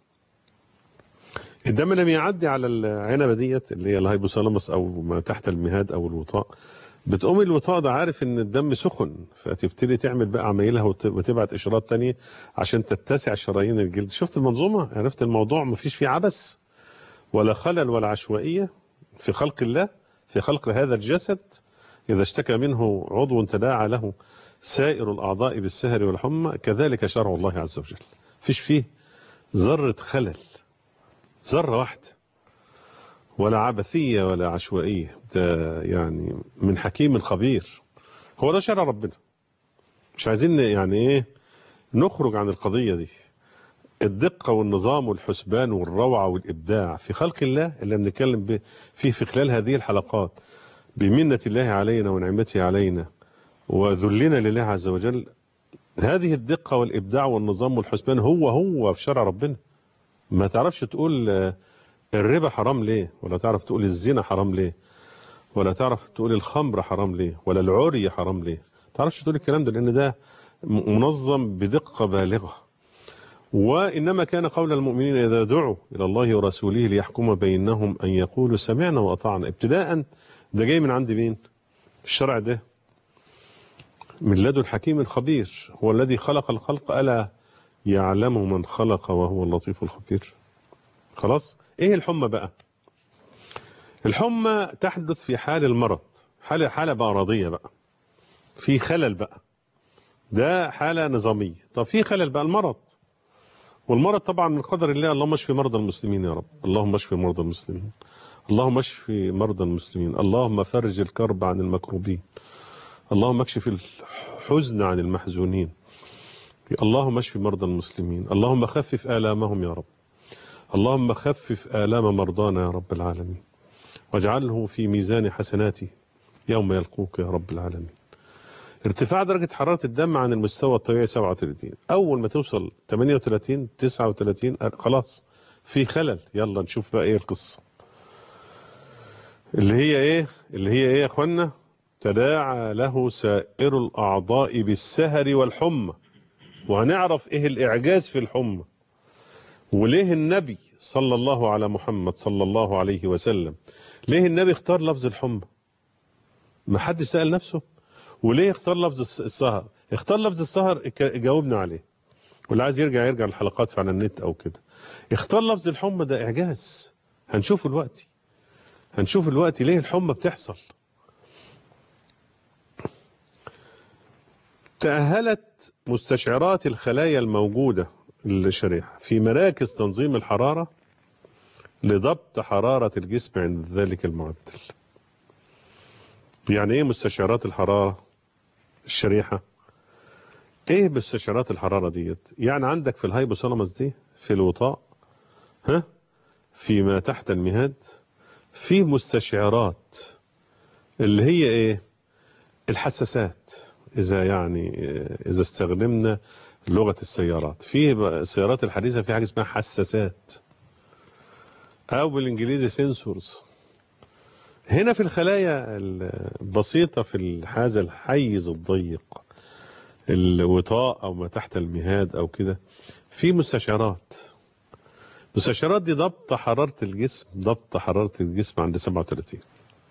الدم لما يعدي على العنبة ديت اللي هي الهايبوثالاموس او ما تحت المهاد او الوطاء بتقوم الوطاء ده عارف ان الدم سخن فتبتدي تعمل بقى عمايلها وت- وتبعت اشارات تانية عشان تتسع شرايين الجلد شفت المنظومة عرفت الموضوع مفيش فيه عبث ولا خلل ولا عشوائية في خلق الله في خلق هذا الجسد إذا اشتكى منه عضو تداعى له سائر الأعضاء بالسهر والحمى كذلك شرع الله عز وجل فيش فيه ذرة خلل ذرة واحدة ولا عبثية ولا عشوائية ده يعني من حكيم خبير هو ده شرع ربنا مش عايزين يعني ايه نخرج عن القضية دي الدقة والنظام والحسبان والروعة والإبداع في خلق الله اللي بنتكلم به- فيه في خلال هذه الحلقات بمنة الله علينا ونعمته علينا وذلنا لله عز وجل هذه الدقة والإبداع والنظام والحسبان هو هو في شرع ربنا ما تعرفش تقول آه، الربا حرام ليه ولا تعرف تقول الزنا حرام ليه ولا تعرف تقول الخمر حرام ليه ولا العري حرام ليه ما تعرفش تقول الكلام ده لأن ده م- منظم بدقة بالغة وإنما كان قول المؤمنين إذا دعوا إلى الله ورسوله ليحكم بينهم أن يقولوا سمعنا وأطعنا ابتداء ده جاي من عند مين الشرع ده من لدن الحكيم الخبير هو الذي خلق الخلق ألا يعلم من خلق وهو اللطيف الخبير خلاص ايه الحمى بقى الحمى تحدث في حال المرض حالة حالة مرضية بقى في خلل بقى ده حالة نظامية طب في خلل بقى المرض والمرض طبعا من قدر الله اللهم اشفي مرضى المسلمين يا رب اللهم اشفي مرضى المسلمين اللهم اشفي مرضى المسلمين اللهم فرج الكرب عن المكروبين اللهم اكشف الحزن عن المحزونين اللهم اشف مرضى المسلمين اللهم خفف آلامهم يا رب اللهم خفف آلام مرضانا يا رب العالمين واجعله في ميزان حسناتي يوم يلقوك يا رب العالمين ارتفاع درجة حرارة الدم عن المستوى الطبيعي 37 أول ما توصل 38 39 خلاص في خلل يلا نشوف بقى إيه القصة اللي هي إيه اللي هي إيه يا أخوانا تداعى له سائر الأعضاء بالسهر والحمى وهنعرف إيه الإعجاز في الحمى وليه النبي صلى الله على محمد صلى الله عليه وسلم ليه النبي اختار لفظ الحمى ما حدش سأل نفسه وليه اختار لفظ الس- السهر اختار لفظ السهر ك- جاوبنا عليه واللي عايز يرجع يرجع الحلقات على النت او كده اختار لفظ الحمى ده اعجاز هنشوف الوقت هنشوف الوقت ليه الحمى بتحصل تأهلت مستشعرات الخلايا الموجودة الشريحة في مراكز تنظيم الحرارة لضبط حرارة الجسم عند ذلك المعدل يعني ايه مستشعرات الحرارة الشريحة ايه مستشعرات الحرارة ديت يعني عندك في الهايبوثالاموس دي في الوطاء ها فيما تحت المهاد في مستشعرات اللي هي ايه الحساسات اذا يعني اذا استخدمنا لغة السيارات في السيارات الحديثة في حاجة اسمها حساسات او بالانجليزي سنسورز هنا في الخلايا البسيطة في هذا الحيز الضيق الوطاء او ما تحت المهاد او كده في مستشعرات مستشعرات دي ضبط حرارة الجسم ضبط حرارة الجسم عند 37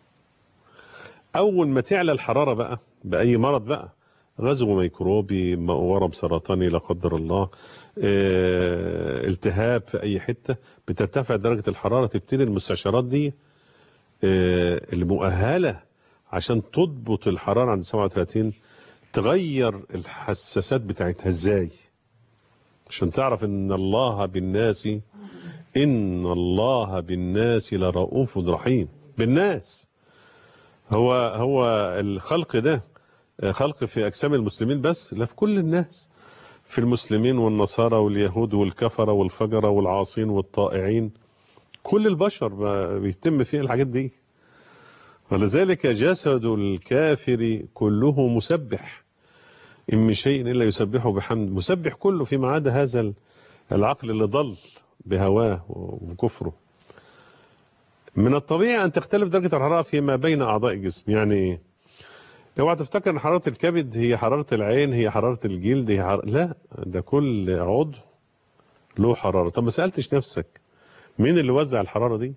اول ما تعلى الحرارة بقى بأي مرض بقى غزو ميكروبي ورم سرطاني لا قدر الله اه التهاب في اي حتة بترتفع درجة الحرارة تبتدي المستشعرات دي اه المؤهلة عشان تضبط الحرارة عند 37 تغير الحساسات بتاعتها ازاي عشان تعرف ان الله بالناس ان الله بالناس لرؤوف رحيم بالناس هو هو الخلق ده خلق في اجسام المسلمين بس لا في كل الناس في المسلمين والنصارى واليهود والكفره والفجره والعاصين والطائعين كل البشر بيتم فيه الحاجات دي ولذلك جسد الكافر كله مسبح إن من شيء إلا يسبحه بحمد مسبح كله فيما عدا هذا العقل اللي ضل بهواه وكفره من الطبيعي أن تختلف درجة الحرارة فيما بين أعضاء الجسم يعني إيه؟ اوعى تفتكر ان حراره الكبد هي حراره العين هي حراره الجلد هي حرارة... لا ده كل عضو له حراره طب ما سالتش نفسك مين اللي وزع الحراره دي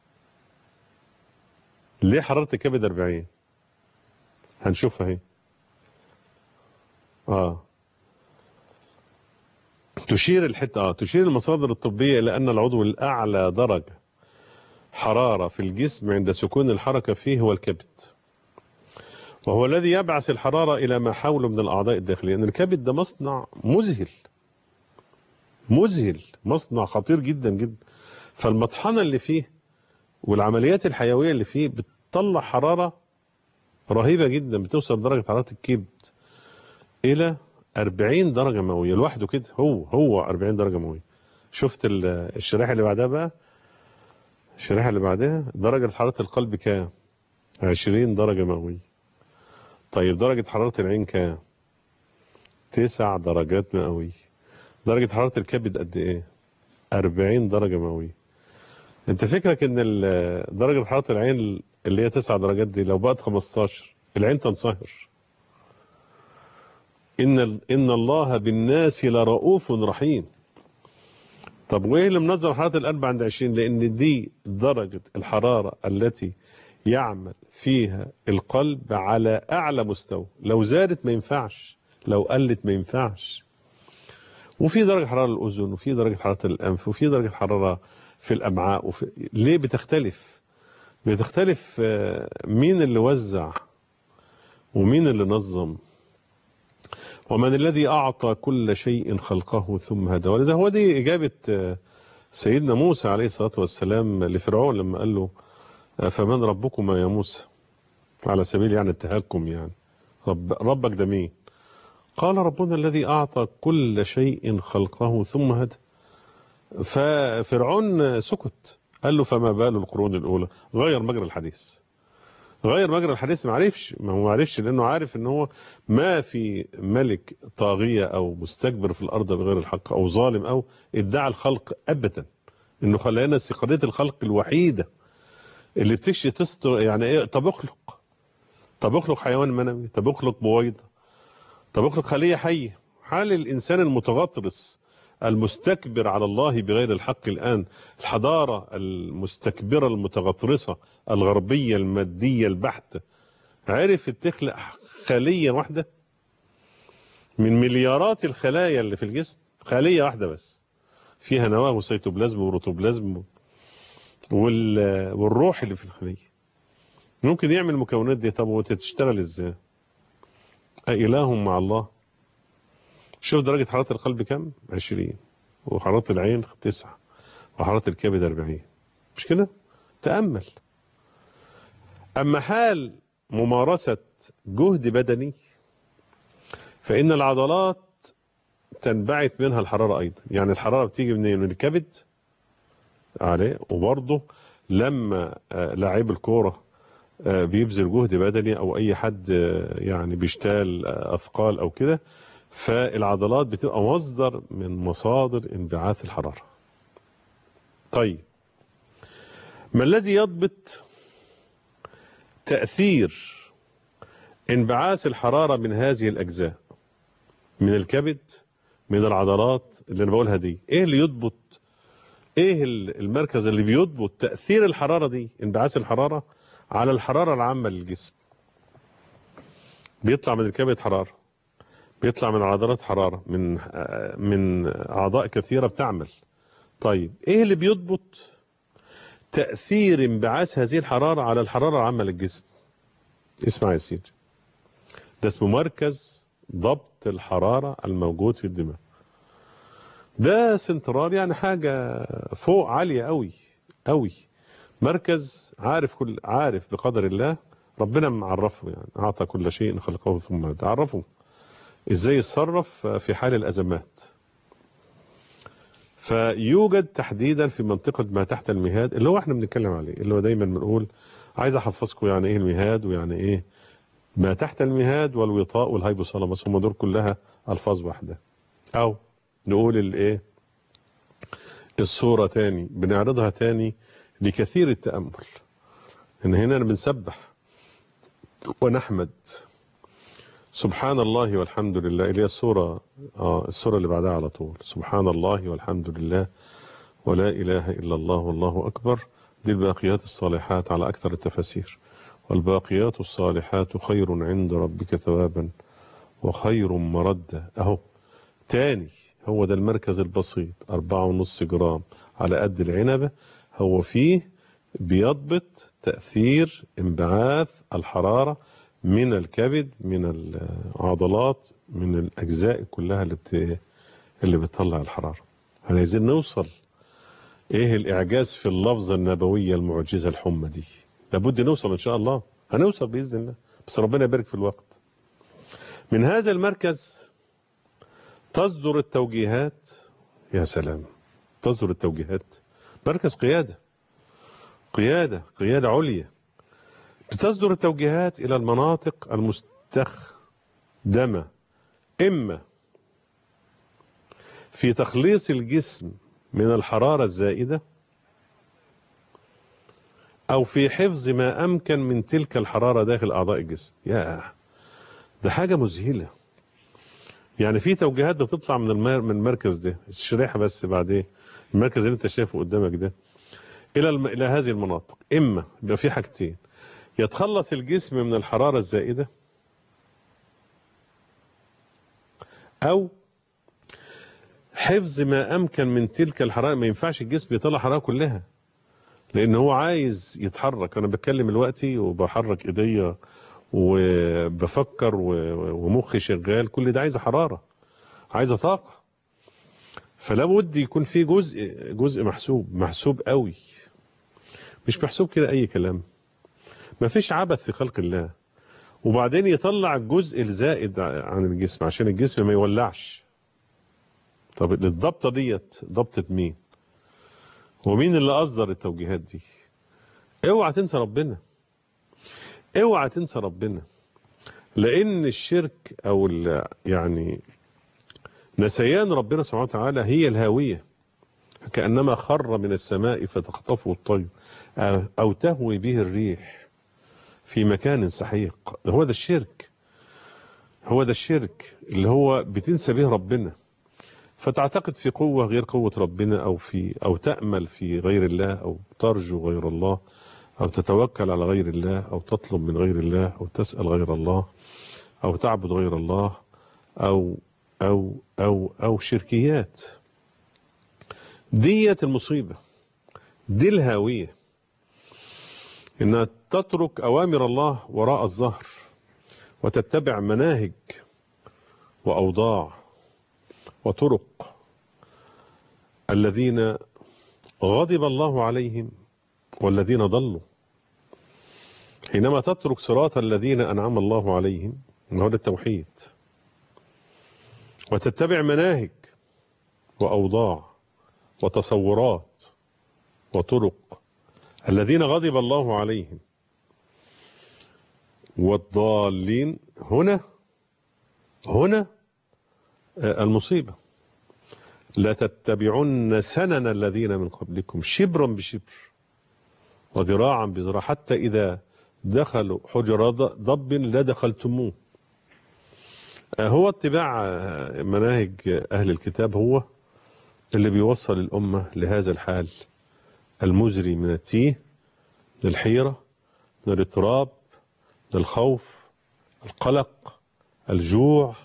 ليه حراره الكبد 40 هنشوفها اهي اه تشير الحته اه تشير المصادر الطبيه الى ان العضو الاعلى درجه حراره في الجسم عند سكون الحركه فيه هو الكبد وهو الذي يبعث الحرارة إلى ما حوله من الأعضاء الداخلية لأن الكبد ده مصنع مذهل مذهل مصنع خطير جدا جدا فالمطحنة اللي فيه والعمليات الحيوية اللي فيه بتطلع حرارة رهيبة جدا بتوصل درجة حرارة الكبد إلى 40 درجة مئوية لوحده كده هو هو 40 درجة مئوية شفت الشريحة اللي بعدها بقى الشريحة اللي بعدها درجة حرارة القلب كام 20 درجة مئوية طيب درجة حرارة العين كام؟ تسع درجات مئوية درجة حرارة الكبد قد ايه؟ 40 درجة مئوية انت فكرك ان درجة حرارة العين اللي هي تسع درجات دي لو بقت 15 العين تنصهر ان ان الله بالناس لرؤوف رحيم طب وايه اللي منظم حراره القلب عند 20 لان دي درجه الحراره التي يعمل فيها القلب على اعلى مستوى لو زادت ما ينفعش لو قلت ما ينفعش وفي درجه حراره الاذن وفي درجه حراره الانف وفي درجه حراره في الامعاء وفي ليه بتختلف بتختلف مين اللي وزع ومين اللي نظم ومن الذي أعطى كل شيء خلقه ثم هدى ولذا هو دي إجابة سيدنا موسى عليه الصلاة والسلام لفرعون لما قال له فمن ربكما يا موسى على سبيل يعني التهكم يعني رب ربك ده مين قال ربنا الذي أعطى كل شيء خلقه ثم هدى ففرعون سكت قال له فما بال القرون الأولى غير مجرى الحديث غير مجرى الحديث ما عرفش ما هو ما عرفش لانه عارف ان هو ما في ملك طاغيه او مستكبر في الارض بغير الحق او ظالم او ادعى الخلق ابدا انه خلانا قضيه الخلق الوحيده اللي بتشي تستر يعني ايه طب اخلق طب اخلق حيوان منوي طب اخلق بويضه طب اخلق خليه حيه حال الانسان المتغطرس المستكبر على الله بغير الحق الآن الحضارة المستكبرة المتغطرسة الغربية المادية البحتة عرفت تخلق خلية واحدة من مليارات الخلايا اللي في الجسم خلية واحدة بس فيها نواة وسيتوبلازم وروتوبلازم والروح اللي في الخلية ممكن يعمل المكونات دي طب وتشتغل ازاي أإله مع الله شوف درجة حرارة القلب كم 20 وحرارة العين 9 وحرارة الكبد 40 مش كده تأمل أما حال ممارسة جهد بدني فإن العضلات تنبعث منها الحرارة أيضا يعني الحرارة بتيجي منين من الكبد عليه وبرضه لما لاعب الكورة بيبذل جهد بدني أو أي حد يعني بيشتال أثقال أو كده فالعضلات بتبقى مصدر من مصادر انبعاث الحرارة طيب ما الذي يضبط تأثير انبعاث الحرارة من هذه الأجزاء من الكبد من العضلات اللي أنا بقولها دي إيه اللي يضبط إيه المركز اللي بيضبط تأثير الحرارة دي انبعاث الحرارة على الحرارة العامة للجسم بيطلع من الكبد حرارة بيطلع من العضلات حرارة من من أعضاء كثيرة بتعمل طيب إيه اللي بيضبط تأثير انبعاث هذه الحرارة على الحرارة العامة للجسم اسمع يا سيدي ده اسمه مركز ضبط الحرارة الموجود في الدماغ ده سنترال يعني حاجة فوق عالية قوي قوي مركز عارف كل عارف بقدر الله ربنا معرفه يعني أعطى كل شيء خلقه ثم هدى عرفه ازاي يتصرف في حال الازمات فيوجد تحديدا في منطقة ما تحت المهاد اللي هو احنا بنتكلم عليه اللي هو دايما بنقول عايز احفظكم يعني ايه المهاد ويعني ايه ما تحت المهاد والوطاء والهيبوثالاموس هم دول كلها الفاظ واحدة او نقول الايه الصورة تاني بنعرضها تاني لكثير التأمل إن هنا بنسبح ونحمد سبحان الله والحمد لله اللي هي السورة آه السورة اللي بعدها على طول سبحان الله والحمد لله ولا إله إلا الله والله أكبر دي الباقيات الصالحات على أكثر التفاسير والباقيات الصالحات خير عند ربك ثوابا وخير مردا أهو تاني هو ده المركز البسيط أربعة ونص جرام على قد العنبة هو فيه بيضبط تأثير انبعاث الحرارة من الكبد من العضلات من الأجزاء كلها اللي بت... اللي بتطلع الحرارة عايزين نوصل ايه الإعجاز في اللفظة النبوية المعجزة الحمى دي لابد نوصل إن شاء الله هنوصل بإذن الله بس ربنا يبارك في الوقت من هذا المركز تصدر التوجيهات يا سلام تصدر التوجيهات مركز قيادة قيادة قيادة عليا بتصدر التوجيهات إلى المناطق المستخدمة إما في تخليص الجسم من الحرارة الزائدة أو في حفظ ما أمكن من تلك الحرارة داخل أعضاء الجسم يا ده حاجة مذهلة يعني في توجيهات بتطلع من المر... من المركز ده الشريحة بس بعدين المركز اللي انت شايفه قدامك ده إلى الم... إلى هذه المناطق إما يبقى في حاجتين يتخلص الجسم من الحرارة الزائدة أو حفظ ما أمكن من تلك الحرارة ما ينفعش الجسم يطلع حرارة كلها لأن هو عايز يتحرك أنا بتكلم دلوقتي وبحرك إيديا وبفكر ومخي شغال كل ده عايز حرارة عايزة طاقة فلا بد يكون في جزء جزء محسوب محسوب قوي مش محسوب كده أي كلام ما فيش عبث في خلق الله وبعدين يطلع الجزء الزائد عن الجسم عشان الجسم ما يولعش طب الضبطة ديت ضبطة مين ومين اللي أصدر التوجيهات دي اوعى تنسى ربنا اوعى تنسى ربنا لأن الشرك أو يعني نسيان ربنا سبحانه وتعالى هي الهاوية كأنما خر من السماء فتخطفه الطير أو تهوي به الريح في مكان سحيق هو ده الشرك هو ده الشرك اللي هو بتنسى به ربنا فتعتقد في قوة غير قوة ربنا أو في أو تأمل في غير الله أو ترجو غير الله أو تتوكل على غير الله أو تطلب من غير الله أو تسأل غير الله أو تعبد غير الله أو أو أو أو شركيات ديت المصيبة دي الهاوية إنها تترك أوامر الله وراء الظهر وتتبع مناهج وأوضاع وطرق الذين غضب الله عليهم والذين ضلوا حينما تترك صراط الذين أنعم الله عليهم هو ده التوحيد وتتبع مناهج وأوضاع وتصورات وطرق الذين غضب الله عليهم والضالين هنا هنا المصيبة لا تتبعن سنن الذين من قبلكم شبرا بشبر وذراعا بذراع حتى إذا دخلوا حجر ضب لا دخلتموه هو اتباع مناهج أهل الكتاب هو اللي بيوصل الأمة لهذا الحال المزري من التيه للحيرة من الاضطراب للخوف القلق الجوع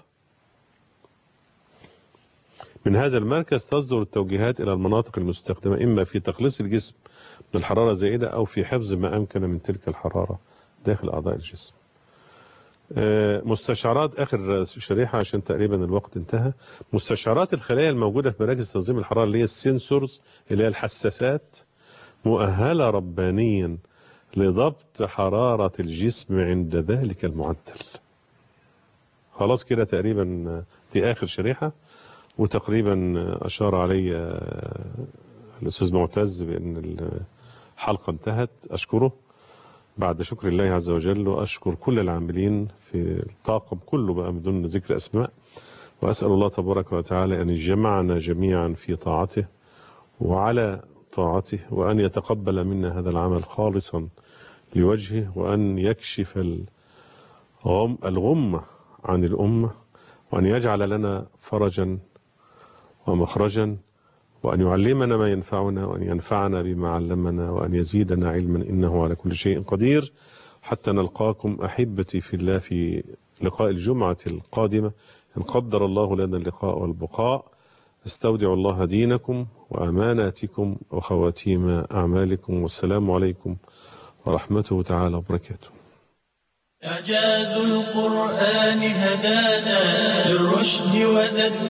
من هذا المركز تصدر التوجيهات إلى المناطق المستخدمة إما في تخليص الجسم من الحرارة زائدة أو في حفظ ما أمكن من تلك الحرارة داخل أعضاء الجسم مستشعرات آخر شريحة عشان تقريبا الوقت انتهى مستشعرات الخلايا الموجودة في مراكز تنظيم الحرارة اللي هي السنسورز اللي هي الحساسات مؤهلة ربانيا لضبط حرارة الجسم عند ذلك المعدل خلاص كده تقريبا دي آخر شريحة وتقريبا أشار علي الأستاذ معتز بأن الحلقة انتهت أشكره بعد شكر الله عز وجل وأشكر كل العاملين في الطاقم كله بقى بدون ذكر أسماء وأسأل الله تبارك وتعالى أن يجمعنا جميعا في طاعته وعلى طاعته وأن يتقبل منا هذا العمل خالصا لوجهه وأن يكشف الغم الغمة عن الأمة وأن يجعل لنا فرجا ومخرجا وأن يعلمنا ما ينفعنا وأن ينفعنا بما علمنا وأن يزيدنا علما إنه على كل شيء قدير حتى نلقاكم أحبتي في الله في لقاء الجمعة القادمة إن قدر الله لنا اللقاء والبقاء استودع الله دينكم وأماناتكم وخواتيم أعمالكم والسلام عليكم ورحمته تعالى وبركاته إعجاز القرآن هدانا للرشد وزد